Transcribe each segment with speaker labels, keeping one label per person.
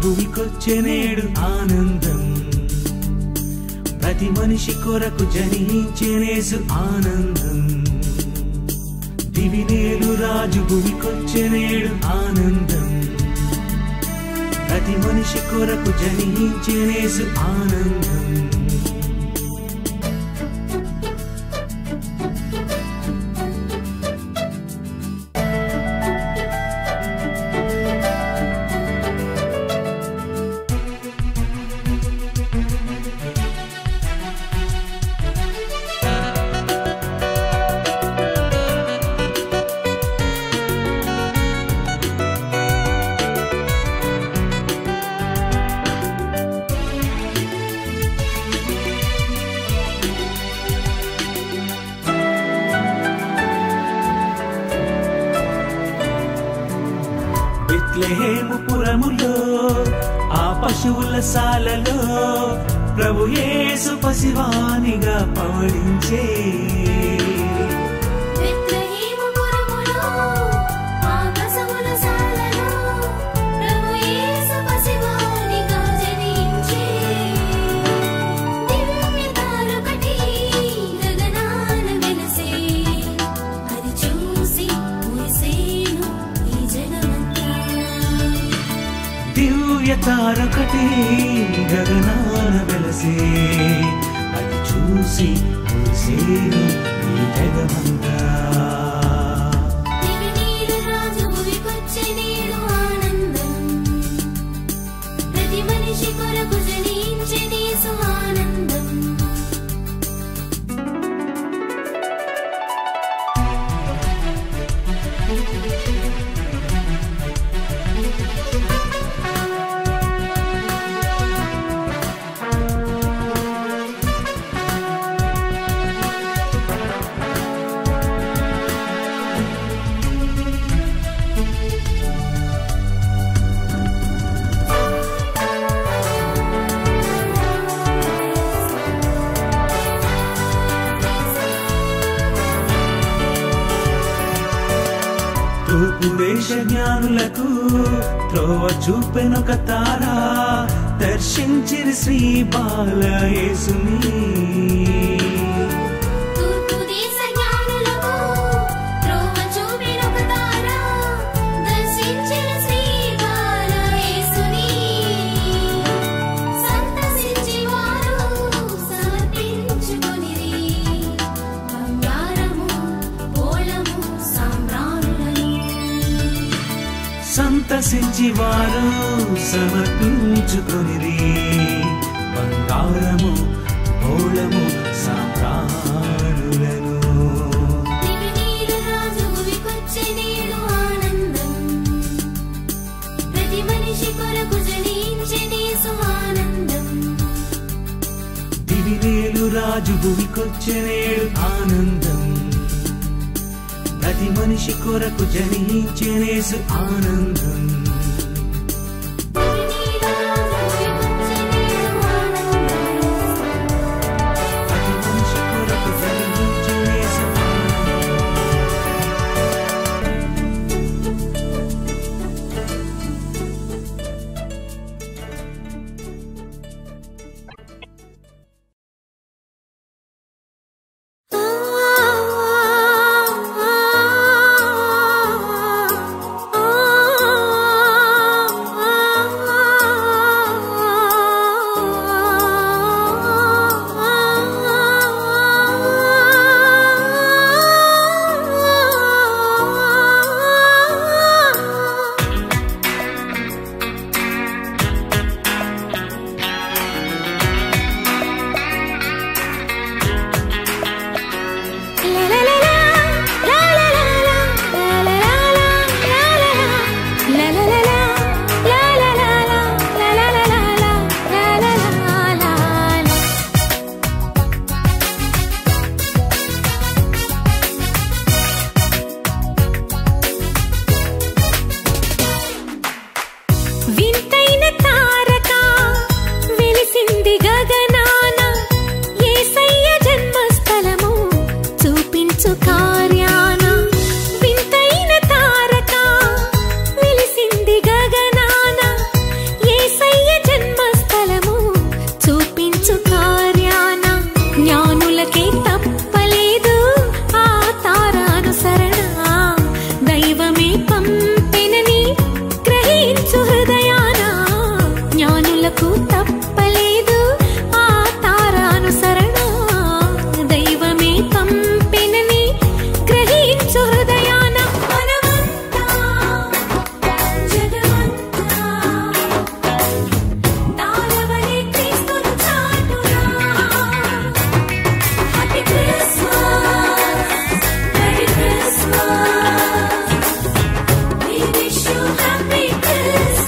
Speaker 1: భూమికొచ్చే నేడు ఆనందం ప్రతి మనిషి కొరకు జనించేనేసు ఆనందం దివినేలు రాజు భూమికొచ్చే నేడు ఆనందం ప్రతి మనిషి కొరకు జనించేనేసు ఆనందం బెత్లెహేము పురములో ఆ పశువుల సాలలో ప్రభు యేసు పసివానిగా పవళించే
Speaker 2: బెత్లెహేము పురములో ఆకాశముల సాలలో ప్రభు యేసు పసివానిగా జనించే దివ్య తారొకటి గగనాన వెలసే అది చూసి మురిసేను ఈ జగమంతా
Speaker 1: దివ్య తారొకటి గగనాన వెలసే అది చూసి మురిసేను ఈ జగమంతా
Speaker 2: దివినీడు రాజు భూమికొచ్చే నేడు ఆనందం ప్రతి మనిషి కొరకు జనించే నీసు ఆనందం
Speaker 1: తూర్పు దేశ జ్ఞానులకు త్రోవ చూపెనొక తారా దర్శించిరి శ్రీ బాల యేసుని
Speaker 2: తూర్పు దేశ జ్ఞానులకు త్రోవ చూపినొక తార దర్శించిన శ్రీ బాల యేసుని సంతసించి వారు సమర్పించుకొనిరి బంగారము పోలము సామ్రాణులను
Speaker 1: సంతసించి వారు సమర్పించుకొనిరి బంగారము బోళము సాంప్రాణులను
Speaker 2: దివినీడు రాజు భూమికొచ్చే నేడు ఆనందం ప్రతి మనిషి కొరకు జనించే నీసు ఆనందం
Speaker 1: దివినేలు రాజు భూమికొచ్చే నేడు ఆనందం ప్రతి మనిషి కొరకు జనించేనేసు ఆనందం
Speaker 2: దివినీడు రాజు భూమికొచ్చే నేడు ఆనందం
Speaker 1: ప్రతి మనిషి కొరకు జనించేనేసు ఆనందం
Speaker 2: ఆ
Speaker 3: జ్ఞానులకు తప్పలేదు ఆ తారానుసరణ దైవమే పంపెనని గ్రహించు హృదయాన మనమంతా జగమంతా తారవలే క్రీస్తును చాటురా happy Christmas merry Christmas we wish you happy Christmas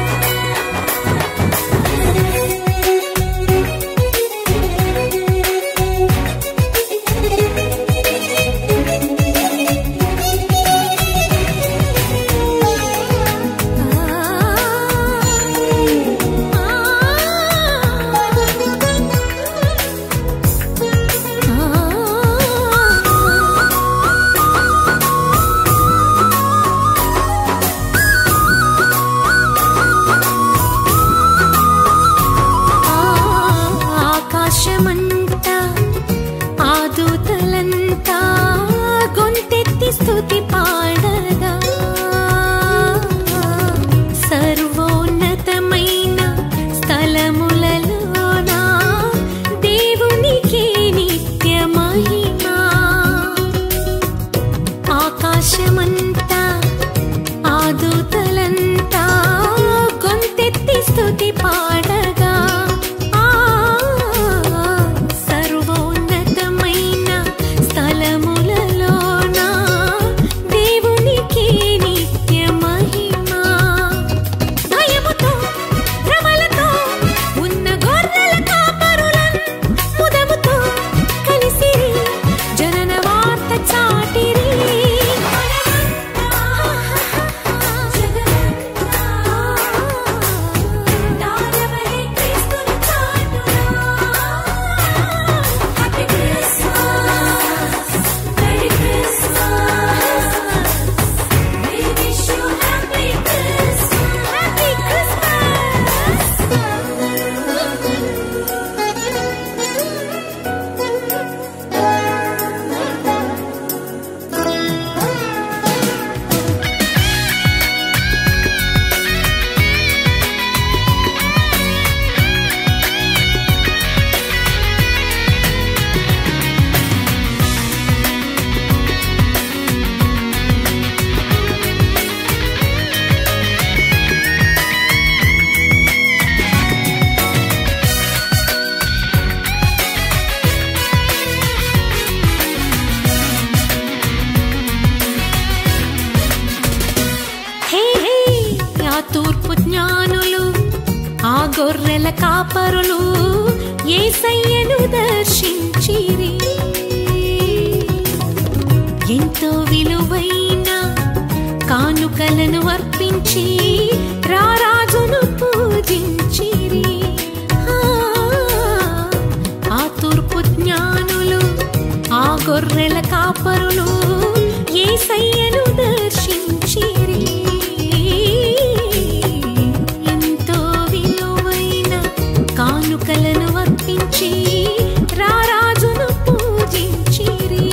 Speaker 3: ఆకాశమంతా ఆ దూతలంతా గొంతెత్తి స్తుతి పాడగా సర్వోన్నతమైన స్థలములలోన దేవునికి నిత్య మహిమా ఆకాశమంతా ఆ దూతలంతా గొంతెత్తి స్తుతి పాడగా ఆ సర్వోన్నతమైన స్థలములలోన దేవునికి నిత్య మహిమా భయముతో భ్రమలతో ఉన్న గొర్రెల కాపరులన్ ముదముతో కలిసిరి జనన వార్త చాటిరి హే హే ఆ తూర్పు జ్ఞానులు ఆ గొర్రెల కాపరులు ఏసయ్యను దర్శించిరి ఎంతో విలువైన కానుకలను అర్పించి రారాజును పూజించిరి ఆ, ఆ తూర్పు జ్ఞానులు ఆ గొర్రెల కాపరులు ఏసయ్యను దర్శించిరి ఎంతో విలువైన కానుకలను అర్పించి రారాజును పూజించిరి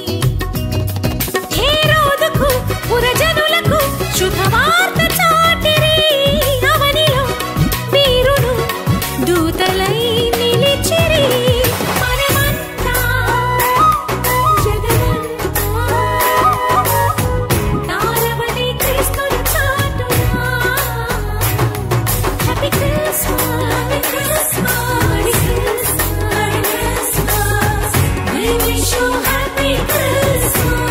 Speaker 3: హేరోదుకు పురజనులకు శుభవార్త చాటిరి అవనిలో వీరును దూతలై నిలిచిరి మనమంతా జగమంతా తారవలి క్రీస్తును చాటునా happy Christmas happy Christmas happy Christmas we wish you happy Christmas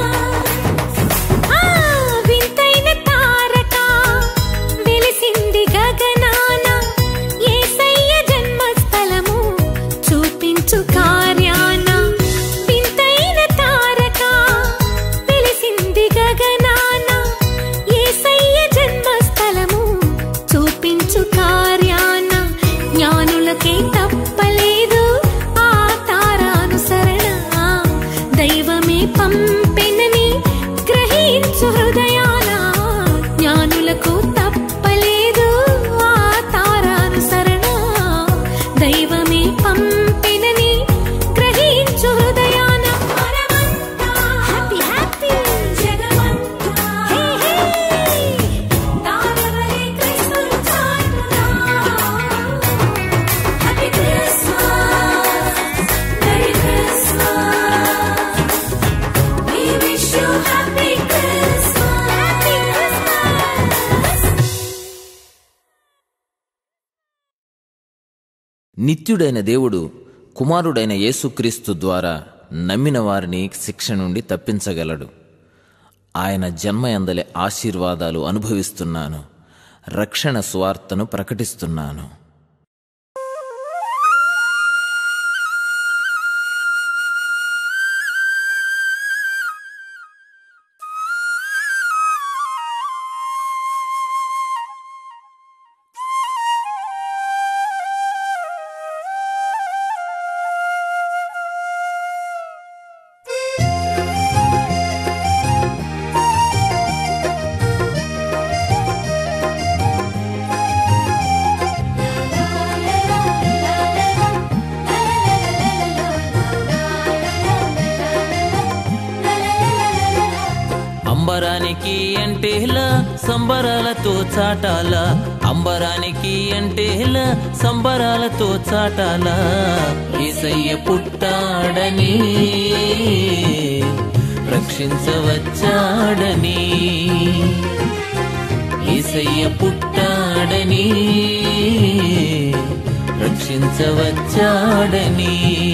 Speaker 3: ఆ వింతైన తారక వెలిసింది గగనాన యేసయ్య జన్మస్థలము చూపించు కార్యాన వింతైన తారక వెలిసింది గగనాన యేసయ్య జన్మస్థలము చూపించు కార్యాన జ్ఞానులకే తప్పలేదు ఆ తారానుసరణ దైవమే పంపెనని గ్రహించు హృదయాన జ్ఞానులకు తప్పలేదు ఆ తారానుసరణ దైవమే పంపెనని గ్రహించు హృదయాన హ్యాపీ హ్యాపీ జగమంతా హే హే తారవలే క్రీస్తును చాటునా
Speaker 4: నిత్యుడైన దేవుడు కుమారుడైన యేసుక్రీస్తు ద్వారా నమ్మిన వారిని శిక్ష నుండి తప్పించగలడు ఆయన జన్మయందలి ఆశీర్వాదాలు అనుభవిస్తున్నాను రక్షణ స్వార్థను ప్రకటిస్తున్నాను అంబరానికి అంటేలా సంబరాలతో చాటాల అంబరానికి అంటేలా సంబరాలతో చాటాల ఏసయ్య పుట్టాడని రక్షించవచ్చాడని ఏసయ్య పుట్టాడని రక్షించవచ్చాడని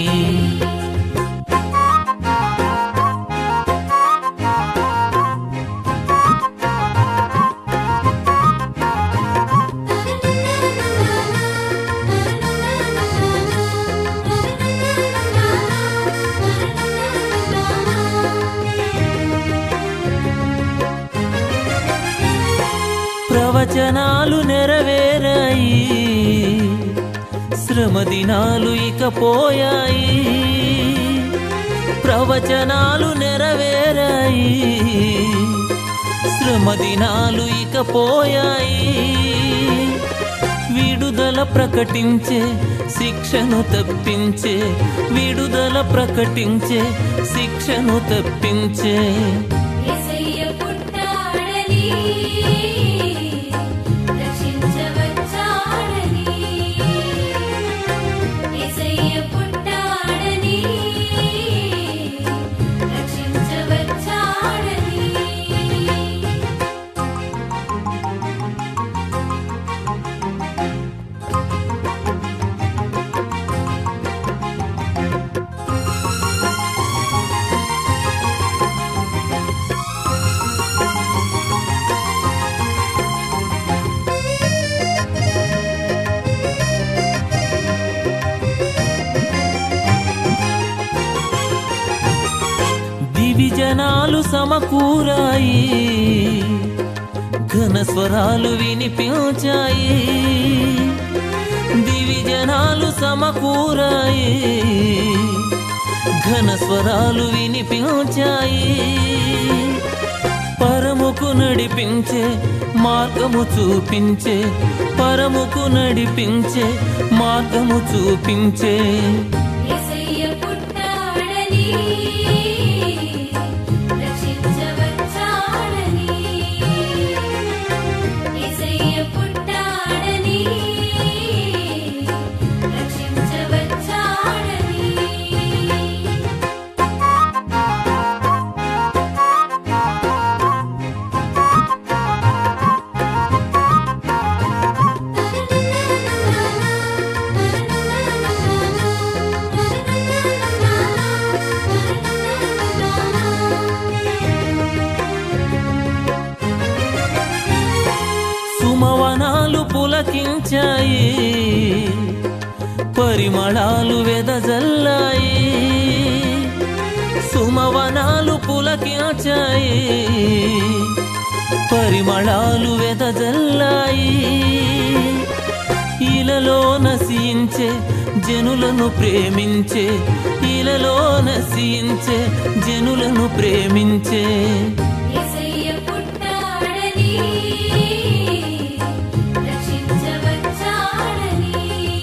Speaker 4: ప్రవచనాలు నెరవేరాయి శ్రమ దినాలు ఇక పోయాయి ప్రవచనాలు నెరవేరాయి శ్రమ దినాలు ఇక పోయాయి విడుదల ప్రకటించే శిక్షను తప్పించే విడుదల ప్రకటించే శిక్షను తప్పించే
Speaker 2: యేసయ్య పుట్టాడని రక్షించవచ్చాడని యేసయ్య పుట్టాడని రక్షించవచ్చాడని
Speaker 4: దివిజనాలు సమకూరాయి ఘన స్వరాలు వినిపించాయి దివిజనాలు సమకూరాయి ఘన స్వరాలు వినిపించాయి పరముకు నడిపించే మార్గము చూపించే పరముకు నడిపించే మార్గము చూపించే
Speaker 2: యేసయ్య పుట్టాడని రక్షించవచ్చాడని యేసయ్య పుట్టాడని రక్షించవచ్చాడని
Speaker 4: సుమవనాలు పులకించాయి పరిమళాలు వెదజల్లాయి సుమవనాలు పులకించాయి పరిమళాలు వెదజల్లాయి ఇలలో నశించే జనులను ప్రేమించే ఇలలో నశించే జనులను ప్రేమించే
Speaker 2: యేసయ్య పుట్టాడని రక్షించవచ్చాడని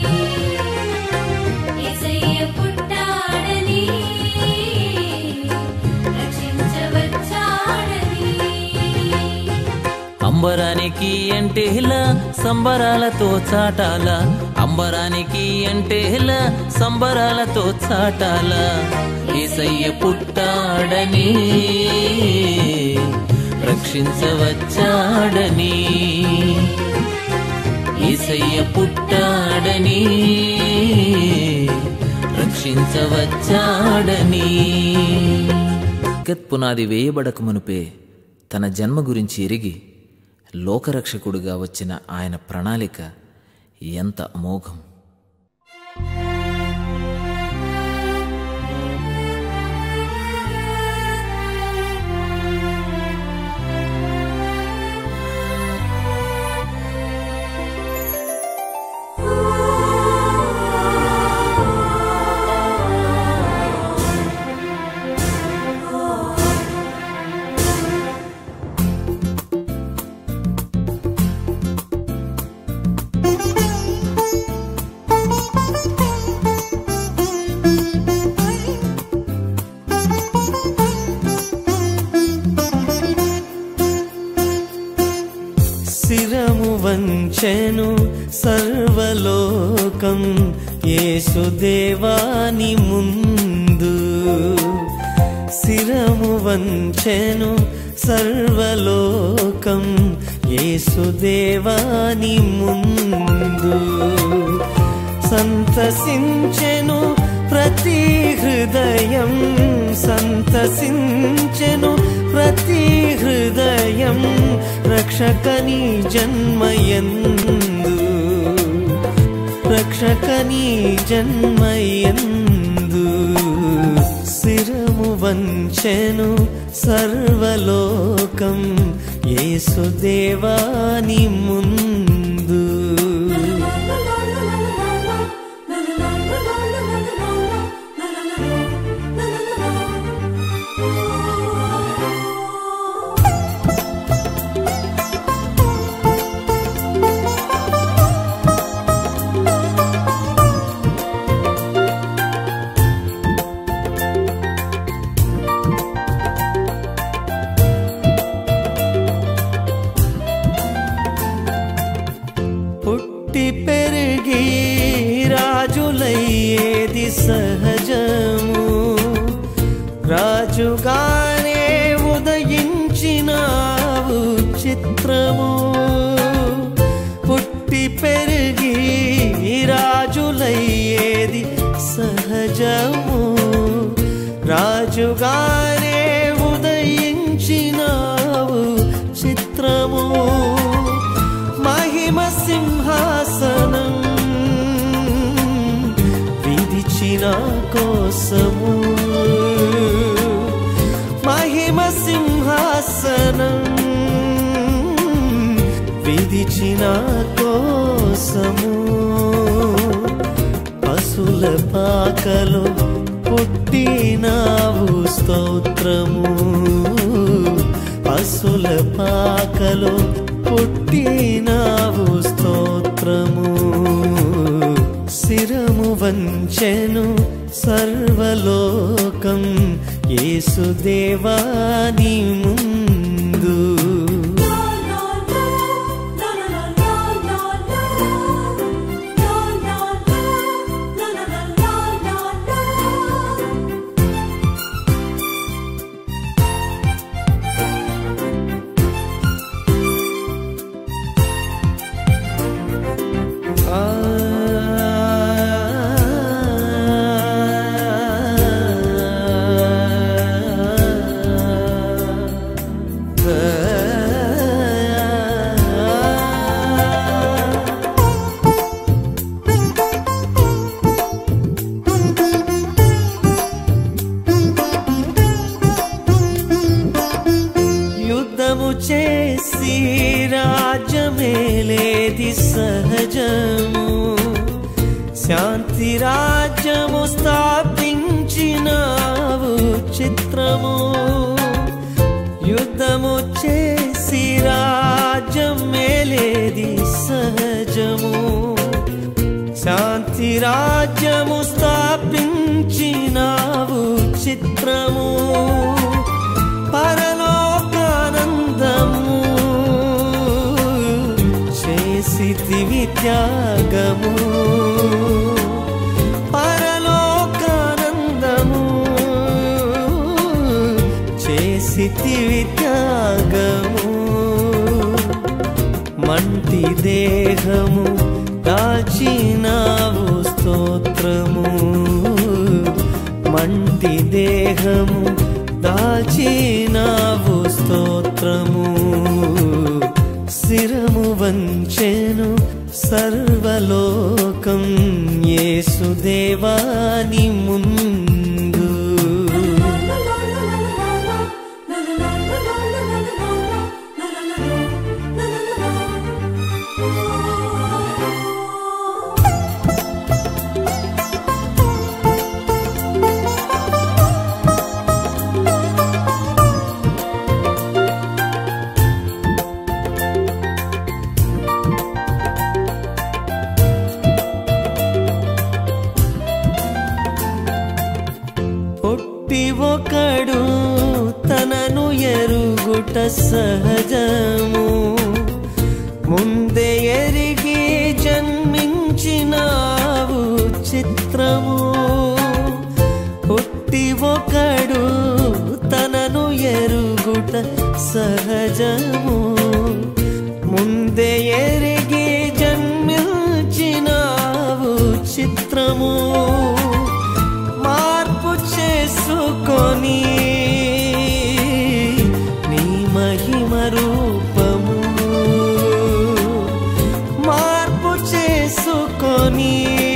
Speaker 2: యేసయ్య పుట్టాడని రక్షించవచ్చాడని
Speaker 4: అంబరానికి అంటేలా సంబరాలతో చాటాల అంబరానికి అంటేలా సంబరాలతో చాటాల ఏసయ్య పుట్టాడని రక్షించవచ్చాడని ఏసయ్య పుట్టాడని రక్షించవచ్చాడని జగత్ పునాది వేయబడక మునుపే తన జన్మ గురించి ఎరిగి లోకరక్షకుడుగా వచ్చిన ఆయన ప్రణాళిక ఎంత అమోఘం
Speaker 5: శిరము వంచెను సర్వలోకం యేసుదేవాని ముందు శిరము వంచెను సర్వలోకం యేసుదేవాని ముందు సంతసించెను ప్రతి హృదయం సంతసించెను ప్రతి హృదయం రక్షకని జన్మయందు రక్షకని జన్మయందు శిరము వంచెను సర్వలోకం యేసుదేవాని ముందు పుట్టి పెరిగి రాజులయ్యేది సహజము రాజుగానే ఉదయించినావు చిత్రము పుట్టి పెరిగి రాజులయ్యేది సహజము రాజుగానే ఉదయించినావు చిత్రము మహిమ సింహాసనం విధిచిన కోసము మహిమ సింహాసనం విధిచిన కోసము పశుల పాకలో పుట్టినావు స్తోత్రము పశుల పాకలో పుట్టినావు స్తోత్రము శిరము వంచెను సర్వలోకం యేసుదేవాని ముందు యుద్ధము చేసి రాజ్యమేలేది సహజము శాంతి రాజ్యము స్థాపించినావు చిత్రము యుద్ధము చేసి రాజ్యం మేలేది సహజము శాంతి రాజ్యము స్థాపించినావు చిత్రము పరలోకానందము చేసితివి త్యాగము పరలోకానందము చేసితివి త్యాగము మంటి దే దేహము దాచినావు స్తోత్రము మంటి దేహము దాచినావు స్తోత్రము శిరము వంచెను సర్వలోకం యేసుదేవాని ముందు పొట్టి ఒకడు తనను ఎరుగుట సహజము ముందే ఎరిగి జన్మించినావు చిత్రము పుట్టి ఒకడు తనను ఎరుగుట సహజము ముందే ఎరిగి జన్మించినావు చిత్రము మార్పు చేసుకొని నీ మహిమ రూపము మార్పు చేసుకొని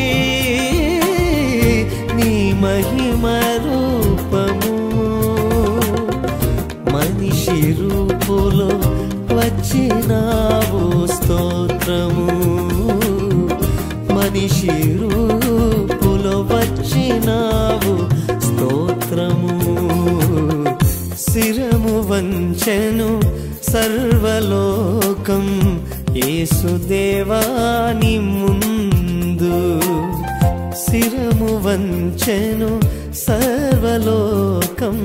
Speaker 5: నీ మహిమ రూపము మనిషి రూపులో వచ్చినావు స్తోత్రము మనిషి రూపులో వచ్చినావు స్తోత్రము శిరము వంచెను సర్వలోకం యేసుదేవాని ముందు శిరము వంచెను సర్వలోకం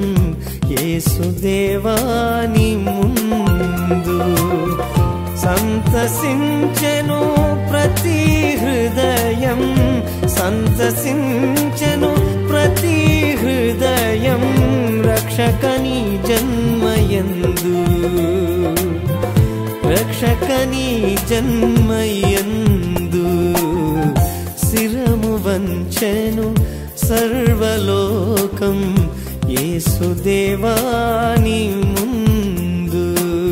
Speaker 5: యేసుదేవాని ముందు సంతసించెను ప్రతి హృదయం సంతసించెను ప్రతి హృదయం రక్షకని జన్మయందు రక్షకని జన్మయందు శిరము వంచెను సర్వలోకం యేసుదేవాని ముందు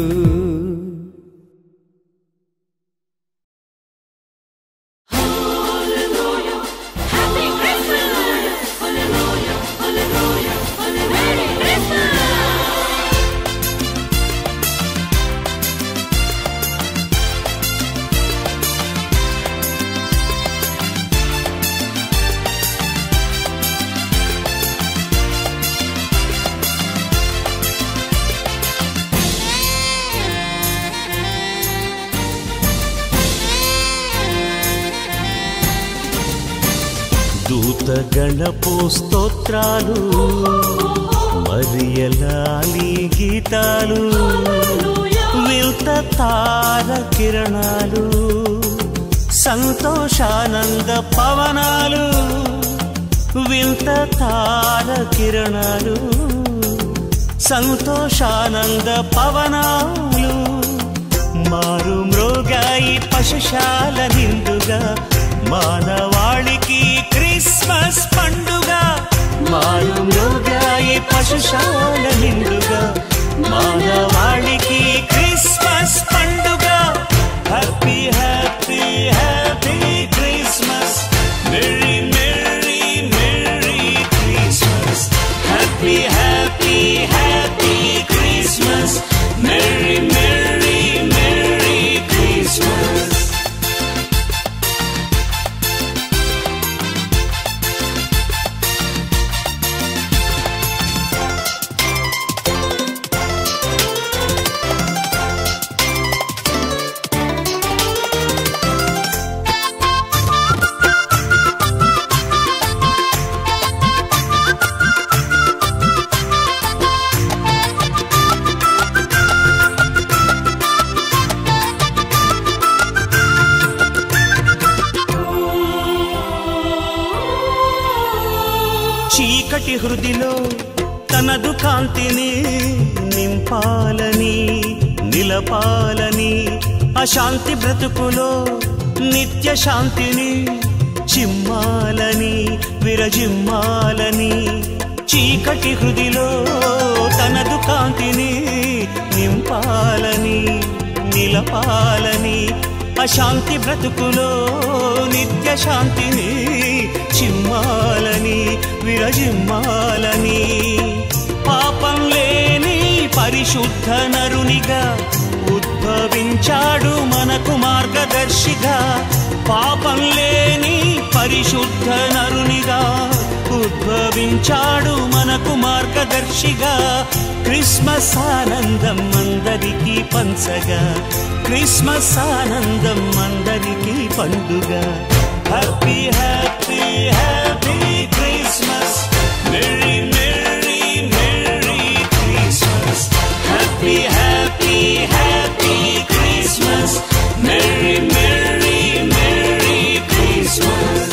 Speaker 6: దూతగణపు స్తోత్రాలు మరియలాలి గీతాలు వింత తార కిరణాలు సంతోషానంద పవనాలు వింత తార కిరణాలు సంతోషానంద పవనాలు మారు మృగాయి పశుశాల నిండుగా మానవాళికి క్రిస్మస్ పండుగ మారు మృగాయి పశుశాల నిండుగా మానవాళికి క్రిస్మస్ పండుగ happy happy happy Christmas merry merry merry Christmas happy happy happy Christmas merry merry merry Christmas చీకటి హృదిలో తనదు కాంతిని నింపాలని నిలపాలని అశాంతి బ్రతుకులో నిత్య శాంతిని చిమ్మాలని విరజిమ్మాలని చీకటి హృదిలో తనదు కాంతిని నింపాలని నిలపాలని అశాంతి బ్రతుకులో నిత్య శాంతిని చిమ్మాలని విరజిమ్మాలని పాపం లేని పరిశుద్ధ నరునిగా ఉద్భవించాడు మనకు మార్గదర్శిగా పాపం లేని పరిశుద్ధ నరునిగా ఉద్భవించాడు మనకు మార్గదర్శిగా క్రిస్మస్ ఆనందం అందరికీ పంచగా క్రిస్మస్ ఆనందం అందరికీ పండుగ happy happy happy Christmas merry merry merry Christmas happy happy happy Christmas merry merry merry Christmas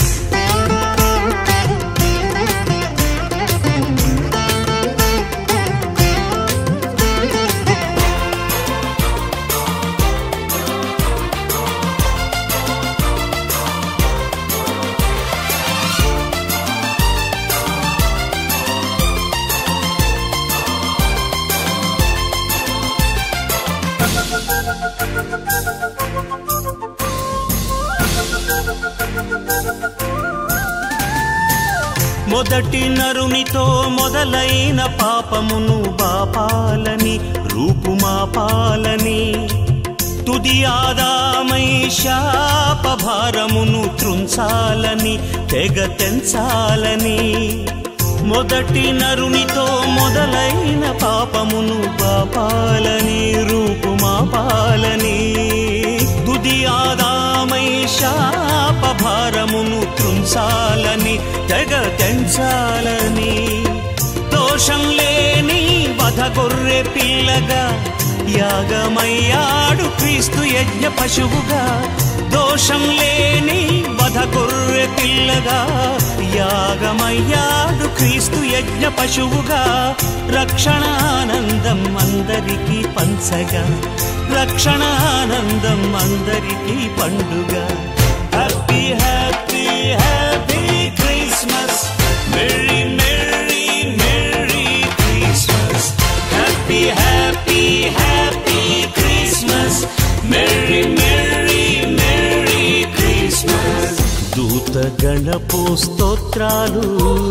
Speaker 6: మొదటి నరునితో మొదలైన పాపమును బాపాలని రూపుమాపాలని తుది ఆదామై శాపభారమును త్రుంచాలని తెగ తెంచాలని మొదటి నరునితో మొదలైన పాపమును బాపాలని రూపుమాపాలని తుది ఆదామై శాపభారమును త్రుంచాలని తెగ తెంచాలని దోషం లేని వధ గొర్రె పిల్లగా యాగమయ్యాడు క్రీస్తు యజ్ఞ పశువుగా దోషం లేని వధ గొర్రె పిల్లగా యాగమయ్యాడు క్రీస్తు యజ్ఞ పశువుగా రక్షణ ఆనందం అందరికీ పంచగా రక్షణ ఆనందం అందరికీ పండుగ happy happy happy Christmas merry merry merry Christmas happy happy happy Christmas merry merry merry Christmas దూత గణపు స్తోత్రాలు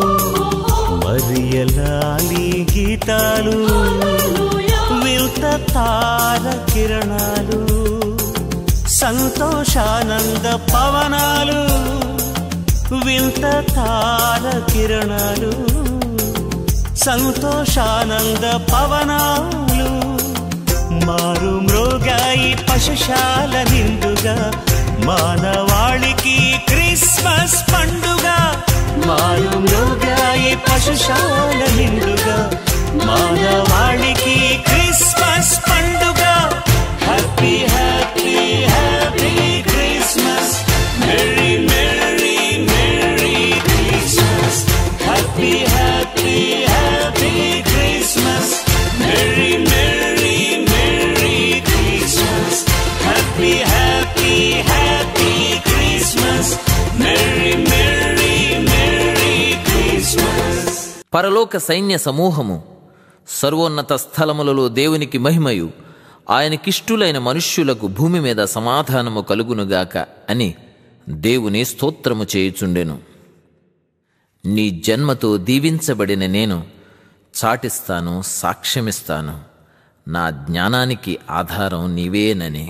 Speaker 6: మరియలాలి గీతాలు వింత తార కిరణాలు సంతోషానంద పవనాలు వింత తార కిరణాలు సంతోషానంద పవనాలు మారు మృగాయి పశుశాల నిండుగా మానవాళికి క్రిస్మస్ పండుగ మారు మృగాయి పశుశాల నిండుగా మానవాళికి క్రిస్మస్ పండుగ happy happy happy Christmas merry merry merry Christmas happy happy happy Christmas merry merry merry Christmas happy happy happy Christmas merry merry merry Christmas
Speaker 4: పరలోక సైన్య సమూహము సర్వోన్నత స్థలములలో దేవునికి మహిమయు ఆయనకిష్టులైన మనుష్యులకు భూమి మీద సమాధానము కలుగునుగాక అని దేవుని స్తోత్రము చేయుచుండెను నీ జన్మతో దీవించబడిన నేను చాటిస్తాను సాక్ష్యమిస్తాను నా జ్ఞానానికి ఆధారం నీవేనని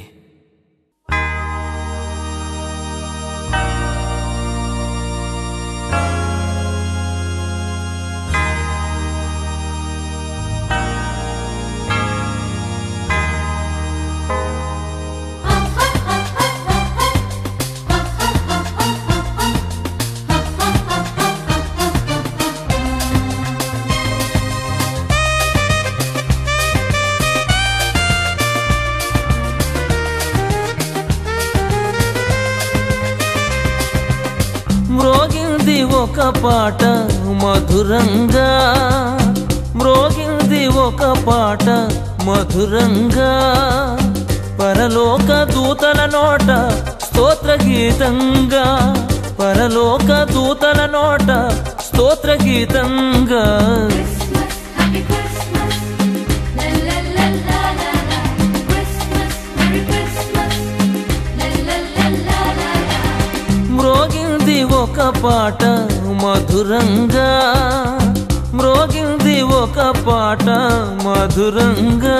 Speaker 7: మ్రోగింది ఒక పాట మధురంగా మ్రోగింది ఒక పాట మధురంగా పరలోక దూతల నోట స్తోత్ర గీతంగా పరలోక దూతల నోట స్తోత్ర గీతంగా
Speaker 2: Happy Christmas. La la la la la la. Christmas, Merry Christmas. La la la la la la.
Speaker 7: మ్రోగింది ఒక పాట మధురంగా మ్రోగింది ఒక పాట మధురంగా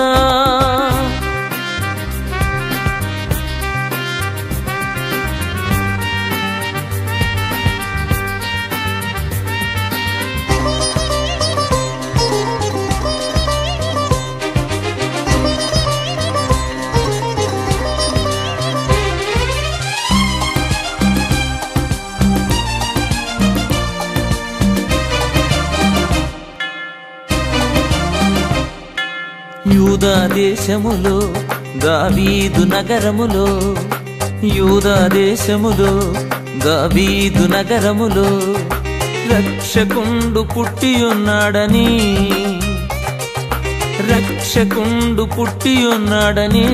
Speaker 7: యూదా దేశములో దావీదు నగరములో యూదా దేశములో దావీదు నగరములో రక్షకుండు పుట్టి ఉన్నాడని రక్షకుండు పుట్టి ఉన్నాడని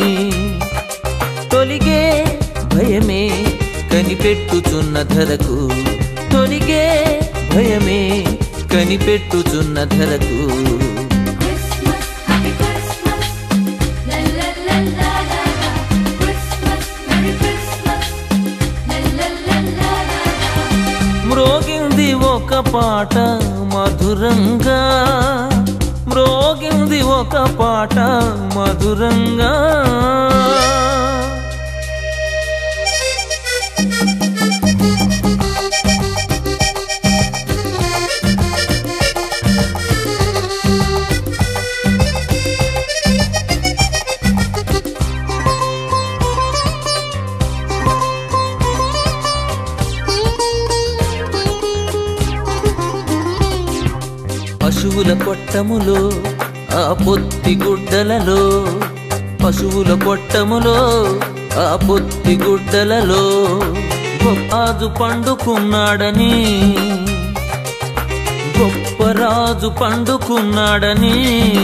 Speaker 7: తొలిగే భయమే కనిపెట్టుచున్న ధరకు తొలిగే భయమే కనిపెట్టుచున్న ధరకు
Speaker 2: Christmas, Happy Christmas. La la la la la la. Christmas, Merry Christmas. La la la la la la.
Speaker 7: మ్రోగింది ఒక పాట మధురంగా మ్రోగింది ఒక పాట మధురంగా పశువుల కొట్టములో ఆ పొత్తి గుడ్డలలో పశువుల కొట్టములో ఆ పొత్తి గుడ్డలలో గొప్పాజు పండుకున్నాడని గొప్ప రాజు పండుకున్నాడని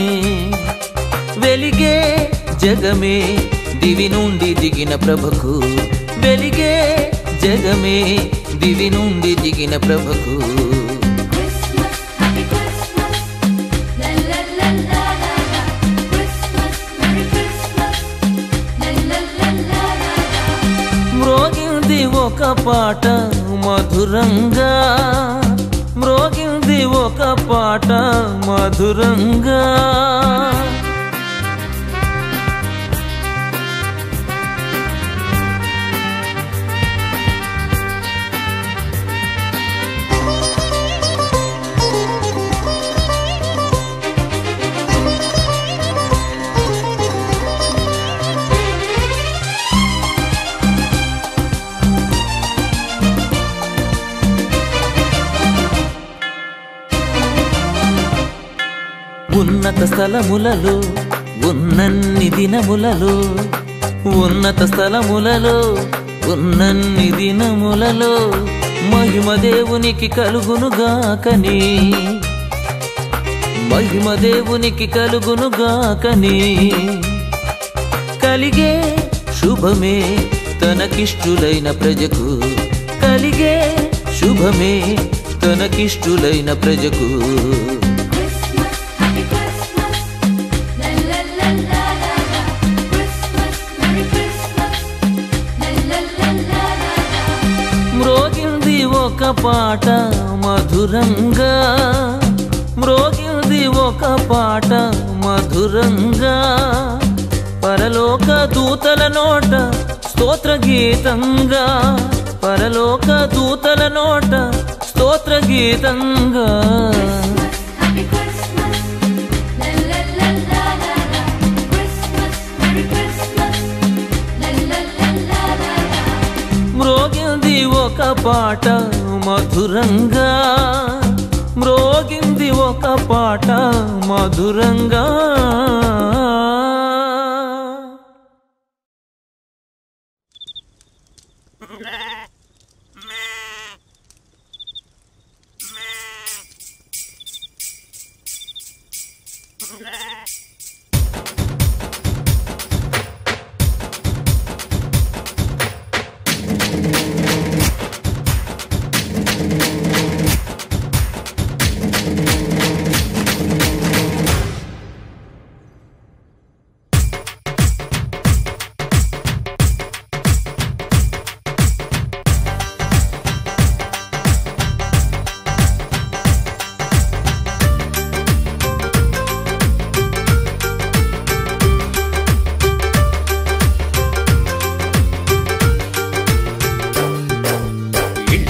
Speaker 7: వెలిగే జగమే దివి నుండి దిగిన ప్రభకు వెలిగే జగమే దివి నుండి దిగిన ప్రభకు
Speaker 2: Christmas, Happy Christmas. La la la la la la. Christmas, Merry Christmas. La la la la la la.
Speaker 7: మ్రోగింది ఒక పాట మధురంగా మ్రోగింది ఒక పాట మధురంగా ఉన్నత స్థలములలో ఉన్నన్ని దినములలో ఉన్నత స్థలములలో ఉన్నన్ని దినములలో మహిమ దేవునికి కలుగునుగాకని మహిమ దేవునికి కలుగునుగాకని కలిగే శుభమే తనకిష్టులైన ప్రజకు కలిగే శుభమే తనకిష్టులైన ప్రజకు
Speaker 2: Christmas, Happy Christmas. La la la la la la. Christmas, Merry Christmas. La la la la la la.
Speaker 7: మ్రోగింది ఒక పాట మధురంగా మ్రోగింది ఒక పాట మధురంగా పరలోక దూతల నోట స్తోత్ర గీతంగా పరలోక దూతల నోట స్తోత్ర గీతంగా
Speaker 2: Happy Christmas. La la la la la la. Christmas, Merry Christmas. La la la la la la.
Speaker 7: మ్రోగింది ఒక పాట మధురంగా మ్రోగింది ఒక పాట మధురంగా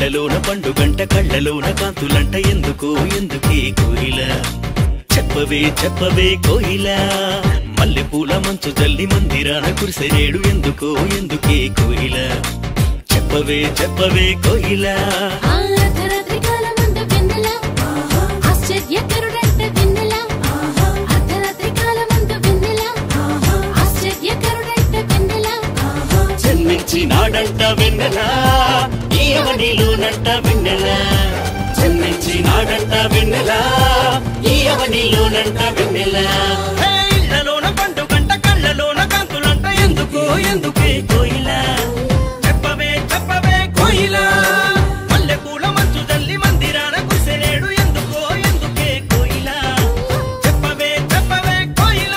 Speaker 6: ఇళ్లలోన పండుగంట కళ్ళలోన కాంతులంట ఎందుకు ఎందుకే కోయిల చెప్పవే చెప్పవే కోయిల మల్లె పూల మంచు జల్లి మందిరాన కురిసెనేడు ఎందుకో ఎందుకే కోయిల చెప్పవే చెప్పవే కోయిల
Speaker 2: ఆ అర్ధరాత్రి కాలమందు వెన్నెల ఆశ్చర్యకరుడంట వెన్నెల అర్ధరాత్రి కాలమందు వెన్నెల ఆశ్చర్యకరుడంట వెన్నెల
Speaker 6: జన్మించి నాడంట వెన్నెల ఈయవనిలోనంట వెన్నెల జన్మించి నాడంట వెన్నెల ఈయవనిలోనంట వెన్నెల ఇళ్లలోన పండుగంట కళ్ళలోన కాంతులంట ఎందుకో ఎందుకే కోయిల చెప్పవే చెప్పవే కోయిల మల్లె పూల మంచు జల్లి మందిరాన కురిసెనేడు ఎందుకో ఎందుకే కోయిల చెప్పవే చెప్పవే కోయిల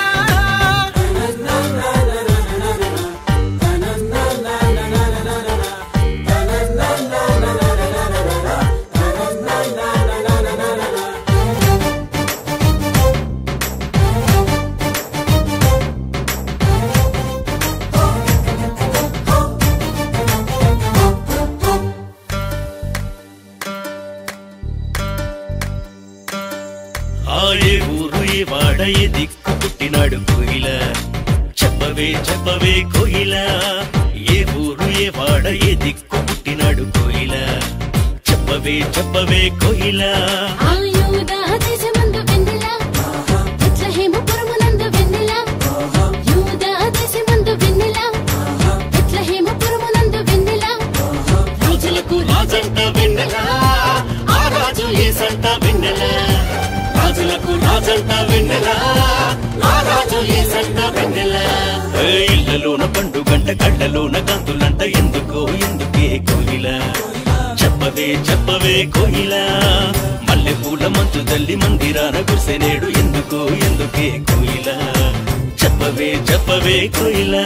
Speaker 6: ఆ ఏ ఊరు ఏ వాడ ఏ దిక్కు పుట్టినాడు కోయిల చెప్పవే చెప్పవే కోయిల ఏ ఊరు ఏ వాడ ఏ దిక్కు పుట్టినాడు కోయిల చెప్పవే చెప్పవే కోయిల
Speaker 2: ఆయుధ దేశమందు వెన్నెల బెత్లెహేముపురమునందు వెన్నెల యూద దేశమందు వెన్నెల బెత్లెహేముపురమునందు వెన్నెల
Speaker 6: రాజులకు రాజంట వెన్నెల ఆ రాజు ఏసంట వెన్నెల రాజులకు రాజంట వెన్నెల ఆ రాజు ఏసంట వెన్నెల ఏ ఇళ్లలోన పండుగంట కళ్ళలోన కాంతులంట ఎందుకో ఎందుకే కోయిల చెప్పవే చెప్పవే కోయిల మల్లె పూల మంచు తల్లి మందిరాన కురిసెనేడు ఎందుకో ఎందుకే కోయిల చెప్పవే చెప్పవే కోయిల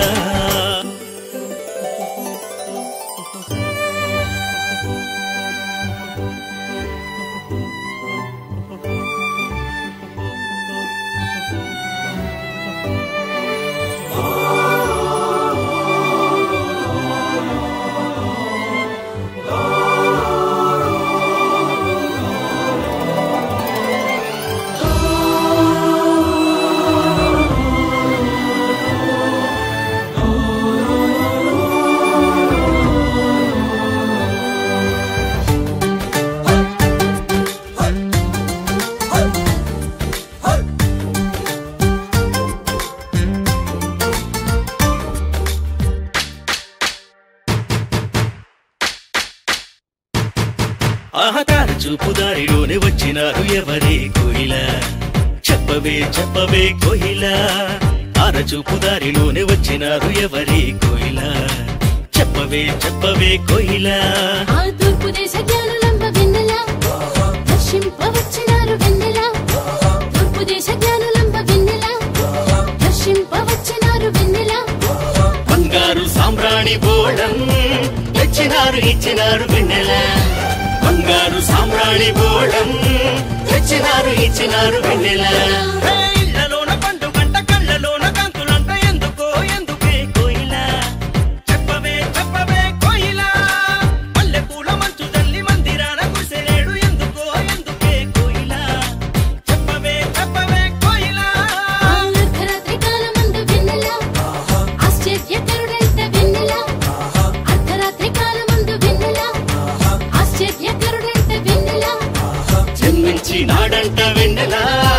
Speaker 6: ఆహతార చూపు దారిలోనే వచ్చినారు ఎవరే కోయిల చెప్పవే చెప్పవే కోయిల ఆర చూపు దారిలోనే వచ్చినారు ఎవరే కోయిల చెప్పవే చెప్పవే కోయిల
Speaker 2: ఆ తూర్పు దేశ జ్ఞానులంబ వెన్నెల దర్శింపవచ్చినారు వెన్నెల తూర్పు దేశ జ్ఞానులంబ వెన్నెల దర్శింపవచ్చినారు వెన్నెల
Speaker 6: బంగారు సామ్రాణి బోళం తెచ్చినారు ఇచ్చినారు వెన్నెల బంగారు సామ్రాణి బోళం తెచ్చినారు ఇచ్చినారు వెన్నెల ఇళ్లలోన పండుగంట కళ్ళలోన కాంతులంట ఎందుకో ఎందుకే కోయిల చెప్పవే చెప్పవే కోయిల మల్లె పూల మంచు తల్లి మందిరాన కురిసెనేడు ఎందుకో ఎందుకే కోయిల చెప్పవే చెప్పవే కోయిల
Speaker 2: ఆ అర్ధరాత్రి కాలమందు వెన్నెల ఆశ్చర్యకరుడంట వెన్నెల అర్ధరాత్రి కాలమందు వెన్నెల ఆశ్చర్యకరుడంట వెన్నెల
Speaker 6: జన్మించి నాడంట వెన్నెల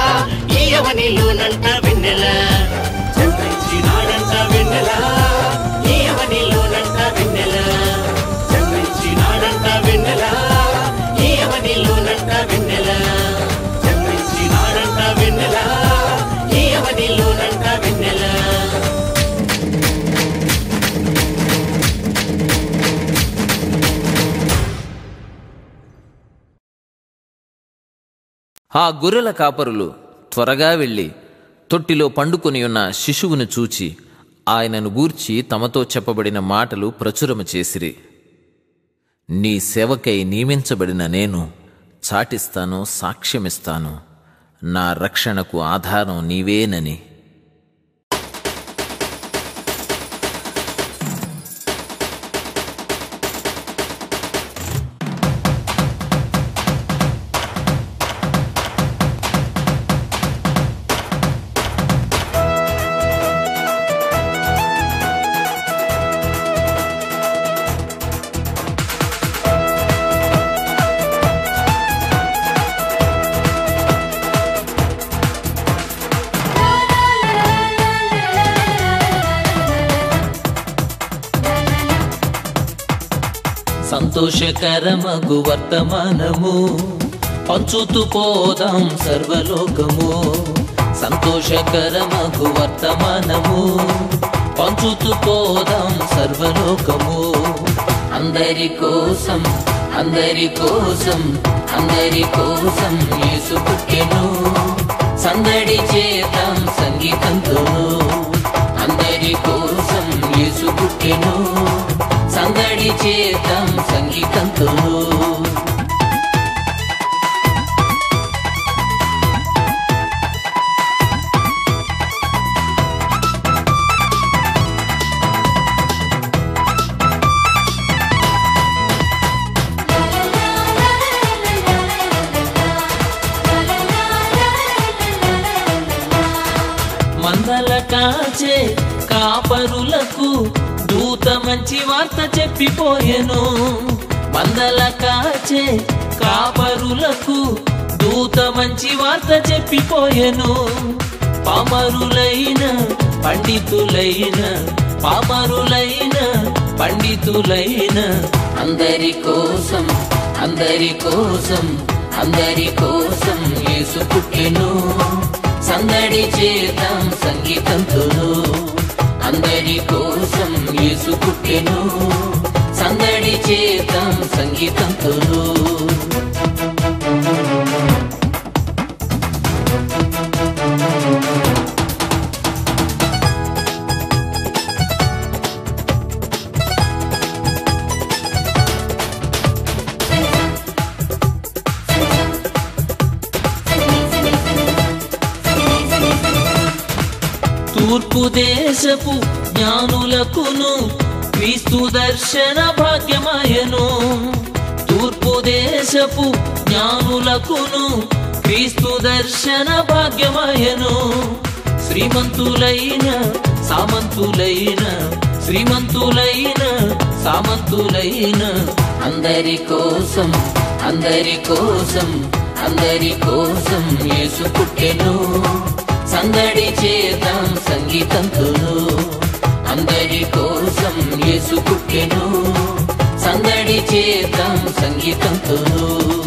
Speaker 6: ఈయవనిలోనంట వెన్నెల జన్మించి నాడంట వెన్నెల ఈయవనిలోనంట వెన్నెల జన్మించి నాడంట వెన్నెల ఈయవనిలోనంట వెన్నెల జన్మించి నాడంట వెన్నెల ఈయవనిలోనంట వెన్నెల
Speaker 4: ఆ గొర్రెల కాపరులు త్వరగా వెళ్ళి తొట్టిలో పండుకొని ఉన్న శిశువును చూచి ఆయనను గూర్చి తమతో చెప్పబడిన మాటలు ప్రచురము చేసిరి నీ సేవకై నియమించబడిన నేను చాటిస్తాను సాక్ష్యమిస్తాను నా రక్షణకు ఆధారం నీవేనని
Speaker 7: సంతోషకరమగు వర్తమానము పంచుతూ పోదాం సర్వలోకము సంతోషకరమగు వర్తమానము పంచుతూ పోదాం సర్వలోకము అందరి కోసం అందరి కోసం అందరి కోసం యేసు పుట్టెను సందడి చేద్దాం సంగీతంతోను అందరి కోసం యేసు పుట్టెను సందడి చేద్దాం సంగీతంతోను మందల కాచే కాపరులకు దూత మంచి వార్త చెప్పిపోయెను మందల కాచే కాపరులకు దూత మంచి వార్త చెప్పిపోయెను పామరులైన పండితులైన పామరులైన పండితులైన అందరి కోసం అందరి కోసం అందరి కోసం యేసు పుట్టెను సందడి చేద్దాం సంగీతంతోను అందరి కోసం యేసు పుట్టెను సందడి చేద్దాం సంగీతంతోను తూర్పు దేశపు జ్ఞానులకును క్రీస్తు దర్శన భాగ్యమాయను తూర్పు దేశపు జ్ఞానులకును క్రీస్తు దర్శన భాగ్యమాయను శ్రీమంతులైన సామంతులైన శ్రీమంతులైన సామంతులైన అందరి కోసం అందరి కోసం అందరి కోసం యేసు పుట్టెను సందడి చేద్దాం సంగీతంతోను అందరి కోసం యేసు పుట్టెను సందడి చేద్దాం సంగీతంతోను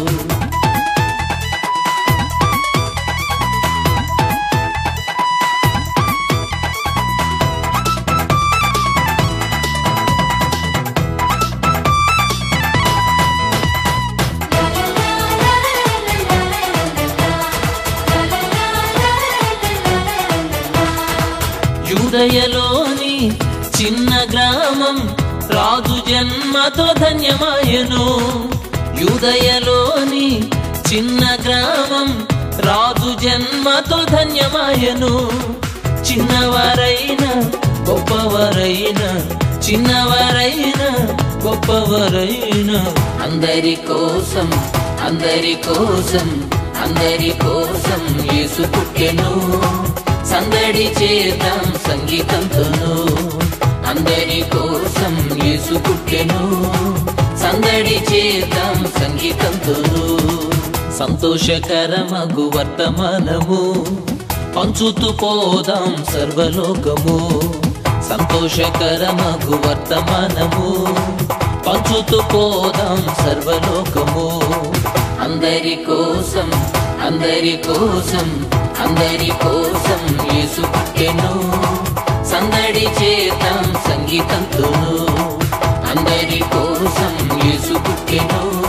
Speaker 7: యూదయలోని చిన్న గ్రామం రాజు జన్మతో ధన్యమాయను యూదయలోని చిన్న గ్రామం రాజు జన్మతో ధన్యమాయను చిన్నవారైన గొప్పవారైన చిన్నవారైన గొప్పవారైన అందరి కోసం అందరి కోసం అందరి కోసం యేసు పుట్టెను సందడి చేద్దాం సంగీతంతోను అందరి కోసం యేసు పుట్టెను సందడి చేద్దాం సంగీతంతోను సంతోషకరమగు వర్తమానము పంచుతూ పోదాం సర్వలోకము సంతోషకరమగు వర్తమానము పంచుతూ పోదాం సర్వలోకము అందరి కోసం అందరి కోసం అందరి కోసం యేసు పుట్టెను సందడి చేద్దాం సంగీతంతోను అందరి కోసం యేసు పుట్టెను